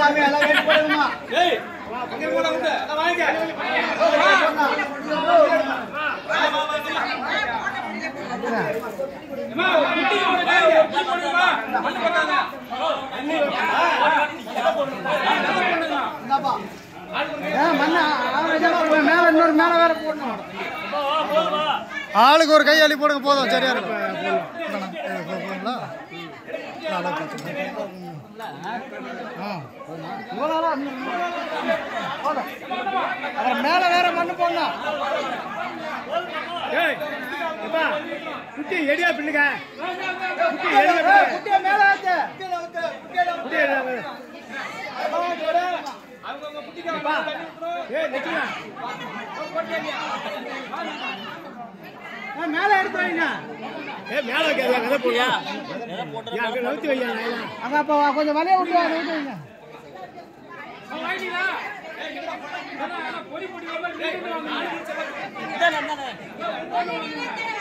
சாமி எல்லாம் வெயிட் போடுங்கம்மா ஏய் அங்க போடா உண்டு அத வாங்கிக்க அம்மா ஒரு குட்டி ஒண்ணு வாங்கி, ஒரு குட்டி போடுங்கம்மா. மண்ணு போட்டாங்க. இந்தாப்பா ஏ மண்ணா அவன் நிஜமா போய் மேல இன்னொரு மேல வேற போடணும் ஆளுக்கு ஒரு கை அள்ளி போடுங்க போதும் சரியா இருக்கும் போதுங்களா நல்லா பார்த்துக்கோங்க. ஆ இவ்வளோ போதும் அப்புறம் மேல வேற மண்ணு போடணும் ஏய் அப்பா குட்டி எடியா பிள்ளைங்க குட்டி ஏய், எடியா பிள்ளை. குட்டியை மேல வச்சு குட்டி எடியா பிள்ளை. அப்பா, ஏய் நிக்குங்க. ஆ, மேல எடுத்து வைங்க ஏய் மேல வைக்காத விதை போடுயா ஏன் அங்க நவுத்தி வையா நாயனா அங்க அப்ப கொஞ்சம் வலைய விட்டு அதை விட்டு வைங்க பொடி பொடி